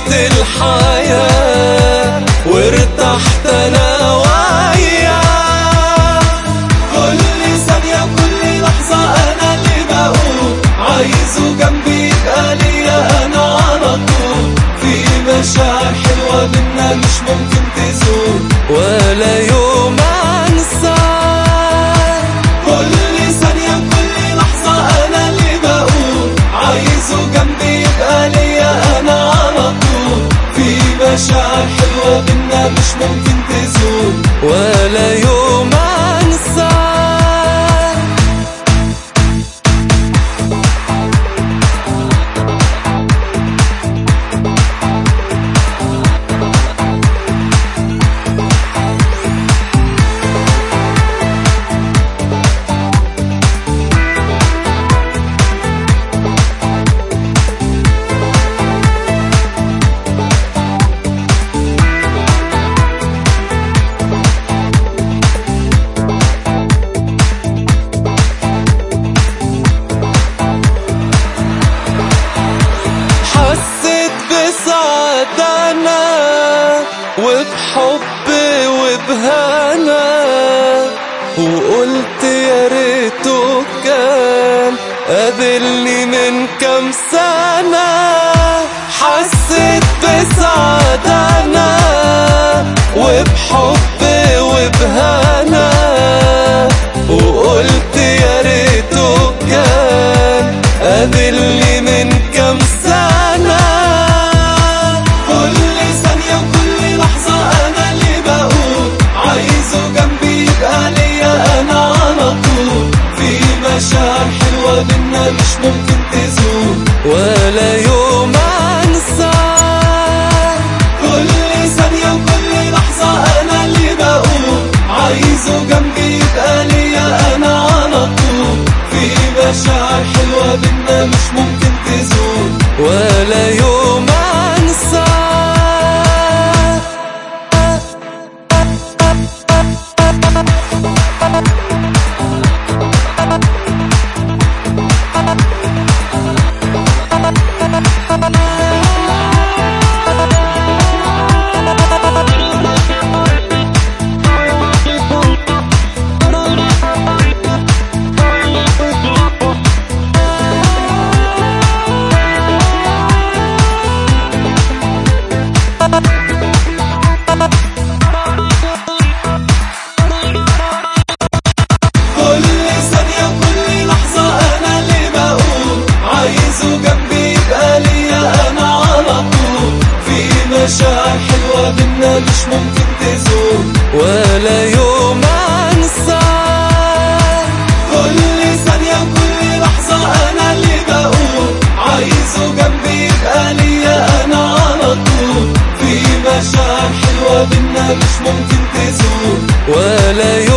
عشت الحياة وارتحت انا وياه كل ثانية كل لحظة انا اللي بقول عايزه جنبي يبقى ليا انا على طول في مشاعر حلوة بينا مش ممكن تزول ولا يوم انساه كل ثانية كل لحظة انا اللي بقول عايزه جنبي يبقى ليا انا على طول في مشاعر حلوة بينا مش ممكن تزول ولا يوم انساه حسيت بسعادة أنا وبحب وبهنا وقلت يا ريته كان قابلني من كام سنة حسيت بسعادة أنا وبحب وبهنا وقلت يا ريته كان قابلني من كام سنة كل ثانية وكل لحظة أنا اللي بقول عايزه جنبي يبقى ليا أنا على طول في مشاعر حلوة بينا مش ممكن تزول ولا يوم أنساه كل ثانية وكل لحظة أنا اللي بقول عايزه جنبي يبقى ليا أنا على طول في مشاعر حلوة بينا مش ممكن تزول ولا يوم أنساه كل ثانية وكل لحظة أنا اللي بقول عايزه جنبي يبقى ليا أنا على طول في مشاعر حلوة بينا مش ممكن تزول ولا يوم أنساه كل ثانية وكل لحظة أنا اللي بقول عايزه جنبي يبقى ليا أنا على طول في مشاعر حلوة بينا مش ممكن تزول ولا